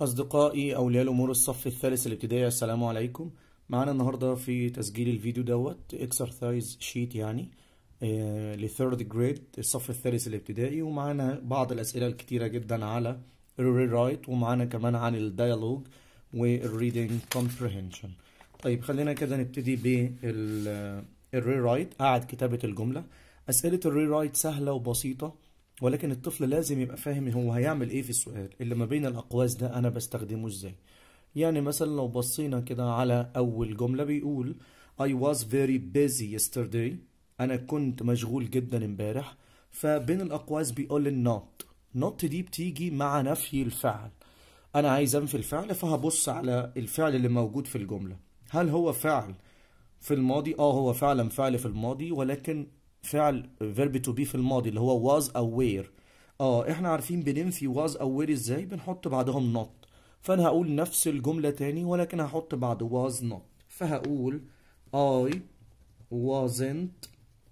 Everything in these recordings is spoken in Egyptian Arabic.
أصدقائي أولياء الأمور الصف الثالث الابتدائي السلام عليكم معانا النهاردة في تسجيل الفيديو دوت اكسرسايز شيت يعني آه لثيرد جريد الصف الثالث الابتدائي ومعانا بعض الأسئلة الكتيرة جدا على الري رايت ومعانا كمان عن الديالوج والريدنج كومبريهنشن طيب خلينا كده نبتدي بالري رايت قاعد كتابة الجملة أسئلة الري رايت سهلة وبسيطة ولكن الطفل لازم يبقى فاهم هو هيعمل ايه في السؤال اللي ما بين الاقواس ده انا بستخدمه ازاي يعني مثلا لو بصينا كده على اول جملة بيقول I was very busy yesterday انا كنت مشغول جدا امبارح فبين الاقواس بيقول لي not not دي بتيجي مع نفي الفعل انا عايز انفي الفعل فهبص على الفعل اللي موجود في الجملة هل هو فعل في الماضي اه هو فعلا فعل في الماضي ولكن فعل verb to be في الماضي اللي هو was أو were اه احنا عارفين بننفي was أو were ازاي بنحط بعدهم not فانا هقول نفس الجملة تاني ولكن هحط بعد was not فهقول I wasn't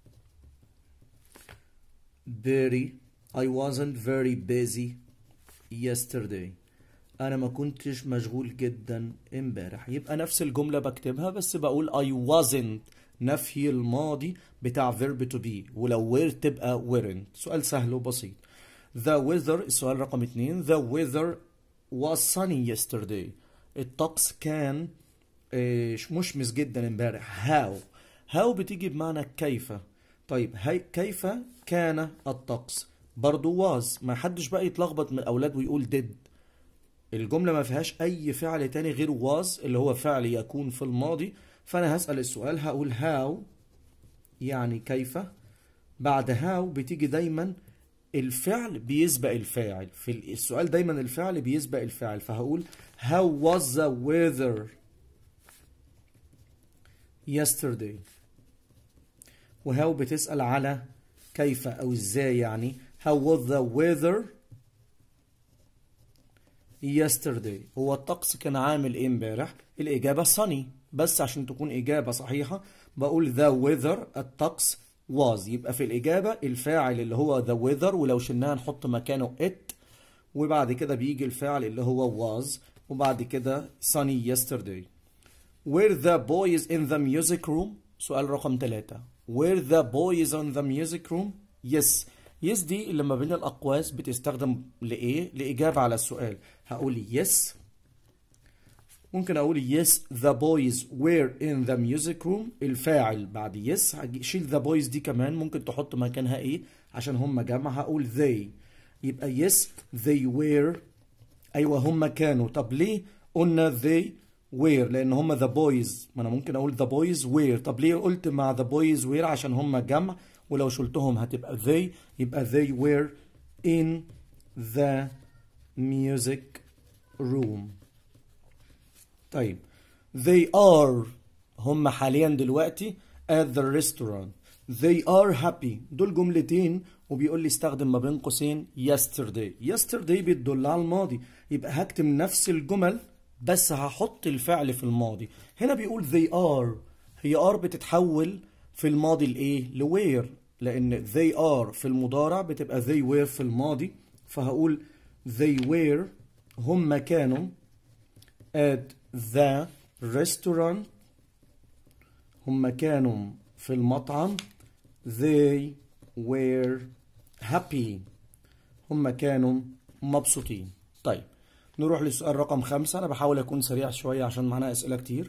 very I wasn't very busy yesterday انا ما كنتش مشغول جدا امبارح يبقى نفس الجملة بكتبها بس بقول I wasn't نفي الماضي بتاع verb to be ولو were تبقى weren't سؤال سهل وبسيط The weather السؤال رقم اتنين The weather was sunny yesterday الطقس كان مشمس جدا امبارح how how بتيجي بمعنى كيف طيب هي كيف كان الطقس برضو was ما حدش بقى يتلخبط من الأولاد ويقول did الجملة ما فيهاش أي فعل تاني غير was اللي هو فعل يكون في الماضي فأنا هسأل السؤال هقول how يعني كيف بعد how بتيجي دايما الفعل بيسبق الفاعل في السؤال دايما الفعل بيسبق الفاعل فهقول how was the weather yesterday وهاو بتسأل على كيف أو إزاي يعني how was the weather yesterday هو الطقس كان عامل ايه امبارح الإجابة sunny بس عشان تكون إجابة صحيحة بقول the weather الطقس was يبقى في الإجابة الفاعل اللي هو the weather ولو شلناها نحط مكانه it وبعد كده بيجي الفاعل اللي هو was وبعد كده sunny yesterday were the boys in the music room سؤال رقم ثلاثة were the boys in the music room yes yes دي اللي ما بين الأقواس بتستخدم لإيه لإجابة على السؤال هقول yes ممكن اقول yes the boys were in the music room الفاعل بعد yes شيل the boys دي كمان ممكن تحط مكانها ايه عشان هم جمع هقول they يبقى yes they were ايوه هم كانوا طب ليه قلنا they were لان هم the boys ما انا ممكن اقول the boys were طب ليه قلت مع the boys were عشان هم جمع ولو شلتهم هتبقى they يبقى they were in the music room طيب they are هم حاليا دلوقتي at the restaurant they are happy دول جملتين وبيقول لي استخدم ما بين قوسين yesterday yesterday بتدل على الماضي يبقى هكتب نفس الجمل بس هحط الفعل في الماضي هنا بيقول they are هي are بتتحول في الماضي لايه لوير لان they are في المضارع بتبقى they were في الماضي فهقول they were هم كانوا at the restaurant هم كانوا في المطعم they were happy هم كانوا مبسوطين طيب نروح للسؤال رقم خمسة أنا بحاول أكون سريع شوية عشان معانا أسئلة كتير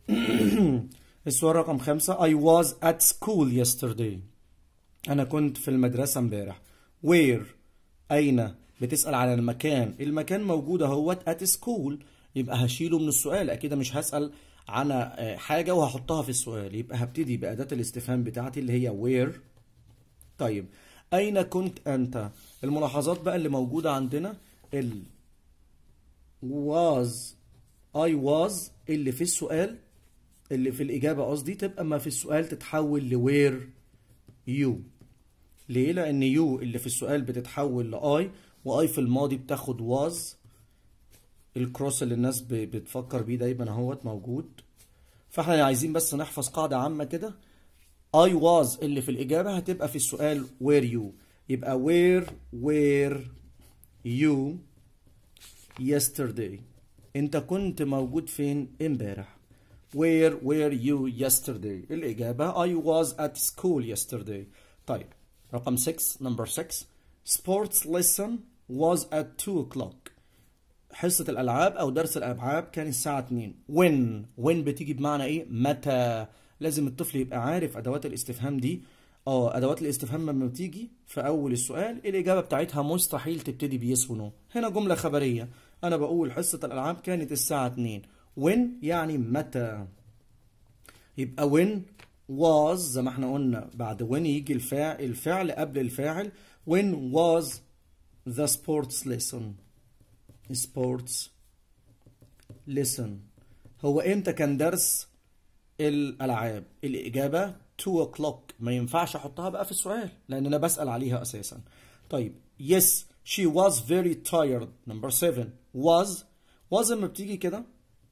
السؤال رقم خمسة I was at school yesterday أنا كنت في المدرسة امبارح where أين بتسأل على المكان المكان موجود اهوت at school يبقى هشيله من السؤال اكيد مش هسأل عن حاجة وهحطها في السؤال يبقى هبتدي بأداة الاستفهام بتاعتي اللي هي where طيب أين كنت أنت الملاحظات بقى اللي موجودة عندنا ال was I was اللي في السؤال اللي في الإجابة قصدي تبقى ما في السؤال تتحول ل where you ليه؟ لأن you اللي في السؤال بتتحول ل I و I في الماضي بتاخد was الكروس اللي الناس بتفكر بيه دايما اهوت موجود فاحنا عايزين بس نحفظ قاعدة عامة كده I was اللي في الإجابة هتبقى في السؤال where you يبقى where were you yesterday انت كنت موجود فين امبارح where were you yesterday الإجابة I was at school yesterday طيب رقم 6 number 6 sports lesson was at 2 o'clock حصة الألعاب أو درس الألعاب كان الساعة 2 when when بتيجي بمعنى إيه متى لازم الطفل يبقى عارف أدوات الاستفهام دي اه أدوات الاستفهام لما بتيجي في أول السؤال الإجابة بتاعتها مستحيل تبتدي بيس ونو هنا جملة خبرية أنا بقول حصة الألعاب كانت الساعة 2 when يعني متى يبقى when was زي ما احنا قلنا بعد when يجي الفاعل الفعل قبل الفاعل when was the sports lesson sports lesson هو امتى كان درس الالعاب الاجابه 2 o'clock ما ينفعش احطها بقى في السؤال لان انا بسال عليها اساسا طيب yes she was very tired number 7 was was لما بتيجي كده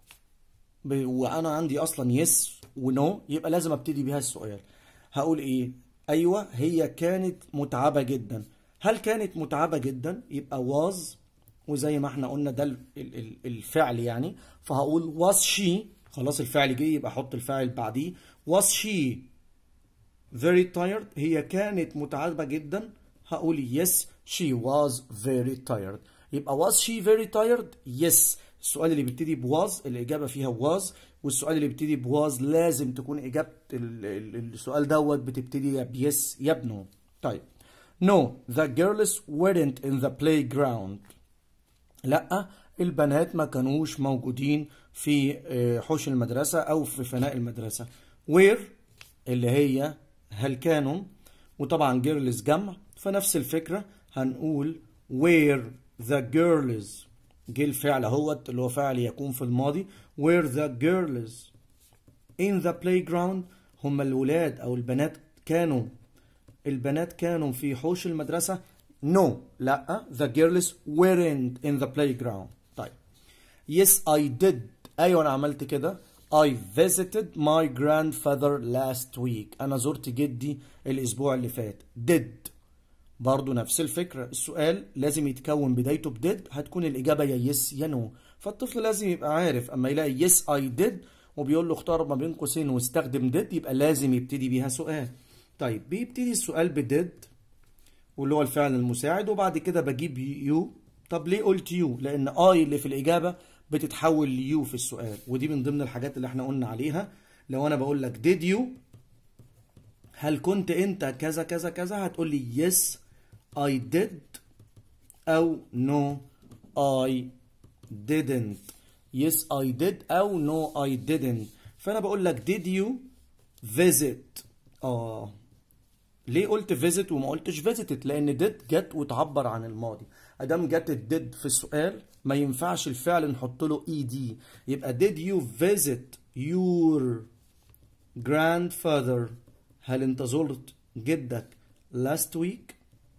ب- وانا عندي اصلا yes ونو يبقى لازم ابتدي بيها السؤال هقول ايه ايوه هي كانت متعبه جدا هل كانت متعبه جدا يبقى was وزي ما احنا قلنا ده ال- ال- ال- الفعل يعني فهقول was she خلاص الفعل جه يبقى احط الفاعل بعديه was she very tired هي كانت متعبة جدا هقول yes she was very tired يبقى was she very tired yes السؤال اللي بيبتدي بواز الإجابة فيها was والسؤال اللي بيبتدي بواز لازم تكون إجابة ال- ال- السؤال دوت بتبتدي يا بيس يا بنو طيب no the girls weren't in the playground لا البنات ما كانوش موجودين في آه، حوش المدرسة أو في فناء المدرسة where اللي هي هل كانوا وطبعا جيرلز جمع فنفس الفكرة هنقول where the girls جه الفعل اهوت اللي هو فعل يكون في الماضي where the girls in the playground هم الولاد أو البنات كانوا البنات كانوا في حوش المدرسة no لا the girls weren't in the playground طيب yes I did أيوة أنا عملت كده I visited my grandfather last week أنا زرت جدي الأسبوع اللي فات did برضو نفس الفكرة السؤال لازم يتكون بدايته بديد هتكون الإجابة يا yes يا no فالطفل لازم يبقى عارف أما يلاقي yes I did وبيقول له اختار ما بين قوسين واستخدم did يبقى لازم يبتدي بيها سؤال طيب بيبتدي السؤال بديد واللي هو الفعل المساعد وبعد كده بجيب يو طب ليه قلت يو لان اي اللي في الاجابه بتتحول ليو في السؤال ودي من ضمن الحاجات اللي احنا قلنا عليها لو انا بقول لك did you هل كنت انت كذا كذا كذا هتقول لي yes I did او no I didn't yes I did او no I didn't فانا بقول لك did you visit اه ليه قلت visit وما قلتش visited لان did جت وتعبر عن الماضي ادام جت did في السؤال ما ينفعش الفعل نحط له ed يبقى did you visit your grandfather هل انت زرت جدك last week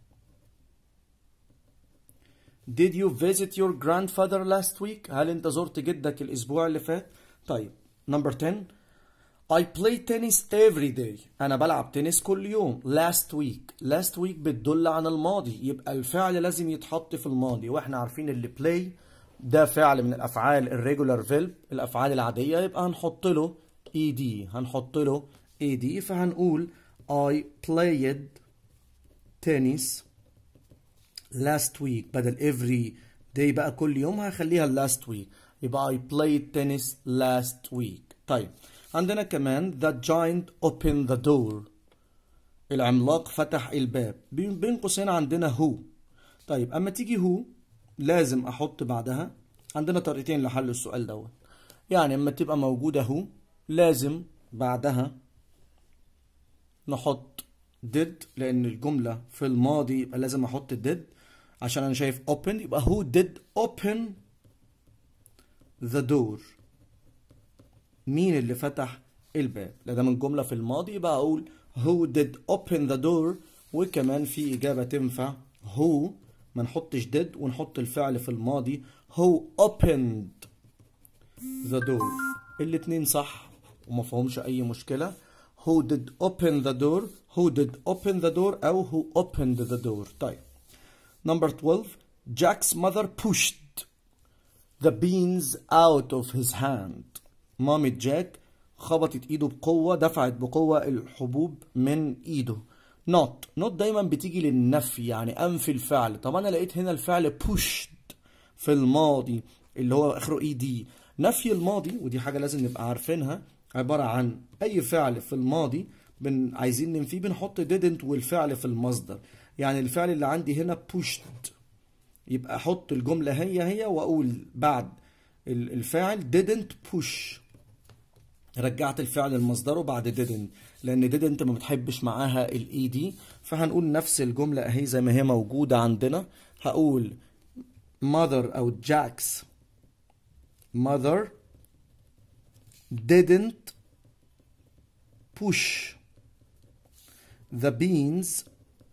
Did you visit your grandfather last week هل انت زرت جدك الاسبوع اللي فات طيب number 10 I play tennis every day أنا بلعب تنس كل يوم last week last week بتدل عن الماضي يبقى الفعل لازم يتحط في الماضي وإحنا عارفين اللي play ده فعل من الأفعال الريجولار فيلب الأفعال العادية يبقى هنحط له ed هنحط له ed فهنقول I played tennis last week بدل every day بقى كل يوم هخليها last week يبقى I played tennis last week طيب عندنا كمان the giant opened the door العملاق فتح الباب بين بين قوسين عندنا who طيب اما تيجي who لازم احط بعدها عندنا طريقتين لحل السؤال دوت يعني اما تبقى موجودة who لازم بعدها نحط did لان الجملة في الماضي يبقى لازم احط did عشان انا شايف open يبقى who did open the door مين اللي فتح الباب لدام الجملة في الماضي يبقى أقول who did open the door وكمان في إجابة تنفع who ما نحطش did ونحط الفعل في الماضي who opened the door الاتنين صح وما فيهمش أي مشكلة who did open the door who did open the door أو who opened the door طيب number 12 Jack's mother pushed the beans out of his hand مامة جاك خبطت ايده بقوة دفعت بقوة الحبوب من ايده not not دايما بتيجي للنفي يعني انفي الفعل طب انا لقيت هنا الفعل pushed في الماضي اللي هو اخره اي دي نفي الماضي ودي حاجة لازم نبقى عارفينها عبارة عن اي فعل في الماضي بن عايزين ننفيه بنحط didn't والفعل في المصدر يعني الفعل اللي عندي هنا pushed يبقى احط الجملة هي هي واقول بعد الفاعل didn't push رجعت الفعل لمصدره بعد didn't لان didn't ما بتحبش معاها الاي دي فهنقول نفس الجملة اهي زي ما هي موجودة عندنا هقول mother او Jack's mother didn't push the beans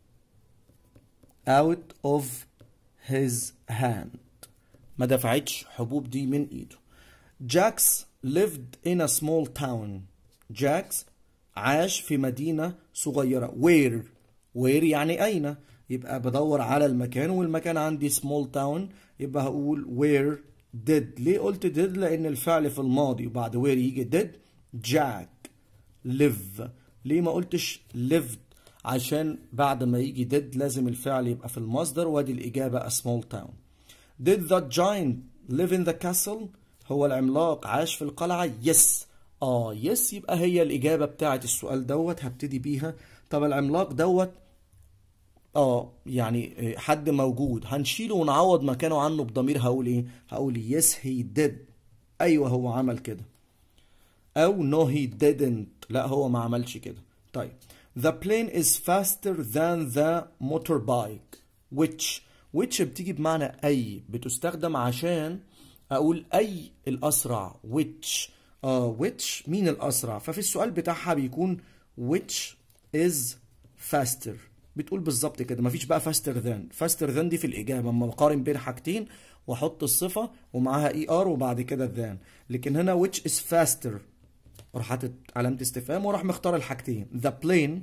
out of his hand ما دفعتش حبوب دي من ايده جاكس lived in a small town جاكس عاش في مدينة صغيرة where where يعني أين يبقى بدور على المكان والمكان عندي small town يبقى هقول where did ليه قلت did لأن الفعل في الماضي وبعد where يجي did جاك live ليه ما قلتش lived عشان بعد ما يجي did لازم الفعل يبقى في المصدر وادي الإجابة a small town did the giant live in the castle هو العملاق عاش في القلعة yes اه yes يبقى هي الإجابة بتاعت السؤال دوت هبتدي بيها طب العملاق دوت اه يعني حد موجود هنشيله ونعوض مكانه عنه بضمير هقول ايه هقول yes he did ايوه هو عمل كده او no he didn't لا هو ما عملش كده طيب the plane is faster than the motorbike which which بتيجي بمعنى اي بتستخدم عشان اقول اي الاسرع which اه which مين الاسرع ففي السؤال بتاعها بيكون which is faster بتقول بالظبط كده مفيش بقى faster than faster than دي في الاجابه اما بقارن بين حاجتين واحط الصفه ومعاها اي ار وبعد كده than لكن هنا which is faster اروح حاطط علامه استفهام واروح مختار الحاجتين the plane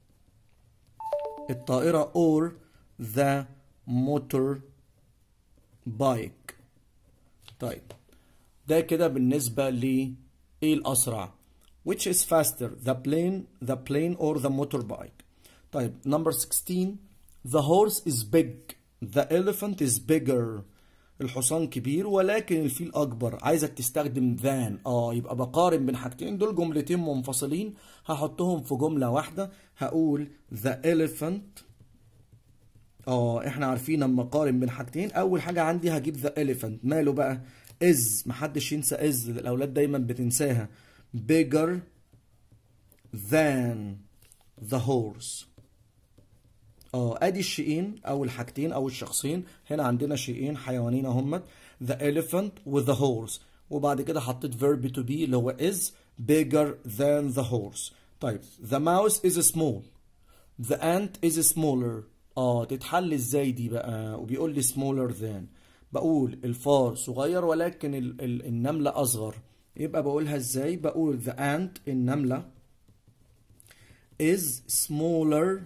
الطائره or the motor bike طيب ده كده بالنسبة ل ايه الأسرع which is faster the plane the plane or the motorbike طيب number 16 the horse is big the elephant is bigger الحصان كبير ولكن الفيل أكبر عايزك تستخدم than اه يبقى بقارن بين حاجتين دول جملتين منفصلين هحطهم في جملة واحدة هقول the elephant اه احنا عارفين لما اقارن بين حاجتين اول حاجه عندي هجيب ذا elephant ماله بقى از محدش ينسى از الاولاد دايما بتنساها bigger than the horse اه ادي الشيئين او الحاجتين او الشخصين هنا عندنا شيئين حيوانين اهمت the elephant و the horse وبعد كده حطيت verb to be اللي هو is bigger than the horse طيب the mouse is small the ant is smaller اه تتحل ازاي دي بقى وبيقول لي smaller than بقول الفار صغير ولكن ال ال النملة أصغر يبقى بقولها ازاي بقول the ant النملة is smaller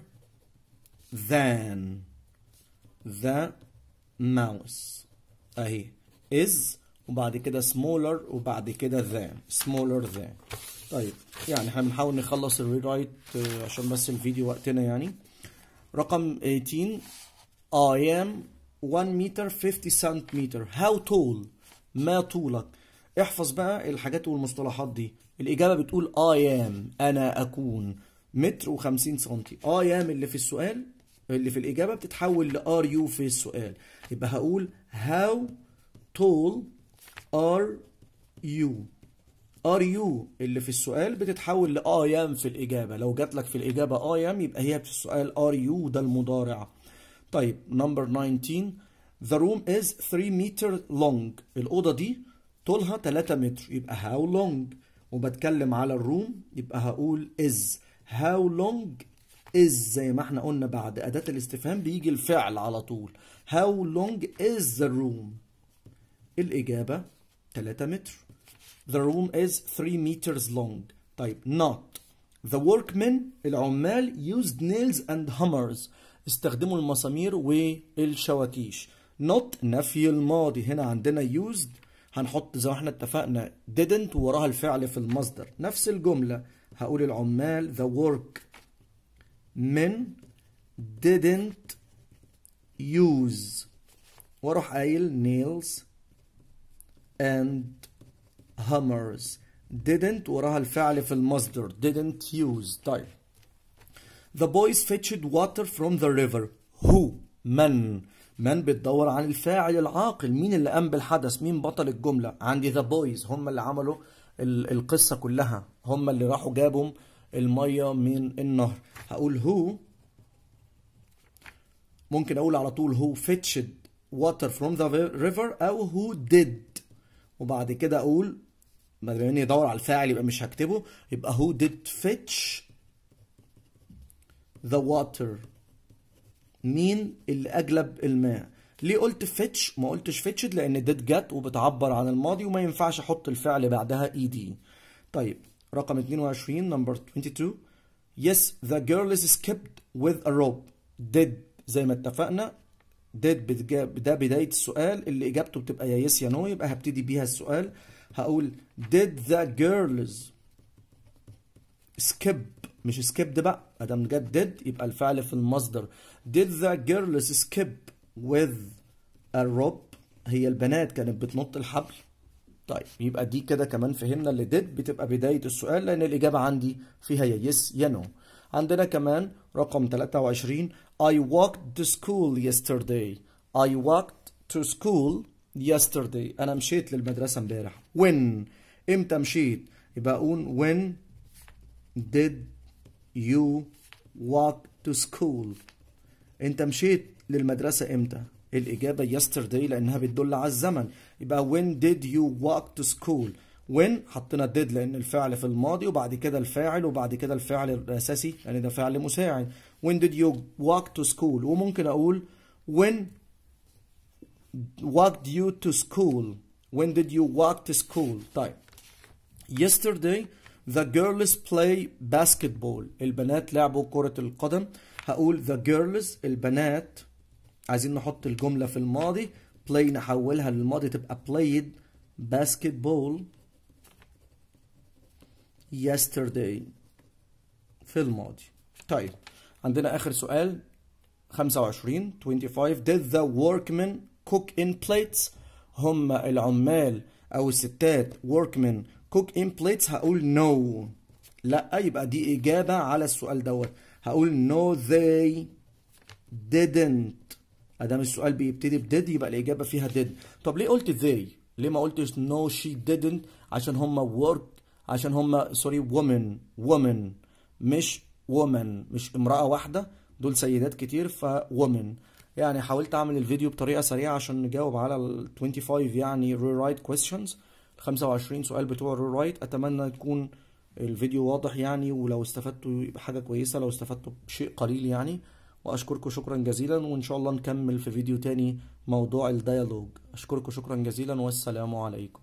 than the mouse اهي is وبعد كده smaller وبعد كده than smaller than طيب يعني احنا بنحاول نخلص الريرايت عشان بس الفيديو وقتنا يعني رقم 18 I am 1 meter 50 centimeter how tall ما طولك احفظ بقى الحاجات والمصطلحات دي الإجابة بتقول I am أنا أكون متر و50 سنتي I am اللي في السؤال اللي في الإجابة بتتحول ل are you في السؤال يبقى هقول how tall are you are you اللي في السؤال بتتحول ل I am في الإجابة لو جات لك في الإجابة I am يبقى هي في السؤال are you ده المضارع طيب number 19 the room is 3 meter long الأوضة دي طولها 3 متر يبقى how long وبتكلم على الروم يبقى هقول is how long is زي ما احنا قلنا بعد أداة الاستفهام بيجي الفعل على طول how long is the room الإجابة 3 متر The room is 3 meters long طيب not The workmen العمال used nails and hammers استخدموا المسامير والشواكيش not نفي الماضي هنا عندنا used هنحط زي ما احنا اتفقنا didn't وراها الفعل في المصدر نفس الجملة هقول العمال the work men didn't use واروح قايل nails and hammers didn't وراها الفعل في المصدر didn't use طيب The boys fetched water from the river who من من بتدور عن الفاعل العاقل مين اللي قام بالحدث مين بطل الجملة عندي the boys هم اللي عملوا القصة كلها هم اللي راحوا جابوا المية من النهر هقول who ممكن اقول على طول who fetched water from the river او who did وبعد كده اقول بما اني ادور على الفاعل يبقى مش هكتبه يبقى who did fetch the water مين اللي اجلب الماء ليه قلت fetch ما قلتش fetched لان did جت وبتعبر عن الماضي وما ينفعش احط الفعل بعدها ed طيب رقم 22 نمبر 22 yes the girl is skipped with a rope did زي ما اتفقنا did ده بداية السؤال اللي إجابته بتبقى يا يس يا نو يبقى هبتدي بيها السؤال هقول did the girls skip مش skip بقى ادام جت did يبقى الفعل في المصدر did the girls skip with a rope هي البنات كانت بتنط الحبل طيب يبقى دي كده كمان فهمنا اللي did بتبقى بداية السؤال لأن الإجابة عندي فيها يا يس يا نو عندنا كمان رقم 23 I walked to school yesterday I walked to school yesterday أنا مشيت للمدرسة امبارح when إمتى مشيت يبقى أقول when did you walk to school أنت مشيت للمدرسة إمتى الإجابة yesterday لأنها بتدل على الزمن يبقى when did you walk to school when حطينا did لأن الفعل في الماضي وبعد كده الفاعل وبعد كده الفعل الأساسي يعني ده فعل مساعد when did you walk to school وممكن أقول when walked you to school when did you walk to school طيب yesterday the girls play basketball البنات لعبوا كرة القدم هقول the girls البنات عايزين نحط الجملة في الماضي play نحولها للماضي تبقى played basketball yesterday في الماضي طيب عندنا آخر سؤال 25 25 did the workmen cook in plates هم العمال أو الستات workmen cook in plates هقول no لا يبقى دي إجابة على السؤال دوت هقول no they didn't ادام السؤال بيبتدي بديد يبقى الاجابه فيها did طب ليه قلت they ليه ما قلتش no she didn't عشان هم work عشان هم سوري woman woman مش woman مش امراه واحده دول سيدات كتير ف woman يعني حاولت اعمل الفيديو بطريقه سريعه عشان نجاوب على ال 25 يعني rewrite questions ال 25 سؤال بتوع rewrite اتمنى يكون الفيديو واضح يعني ولو استفدتوا يبقى حاجه كويسه لو استفدتوا بشيء قليل يعني واشكركم شكرا جزيلا وان شاء الله نكمل في فيديو تاني موضوع الديالوج اشكركم شكرا جزيلا والسلام عليكم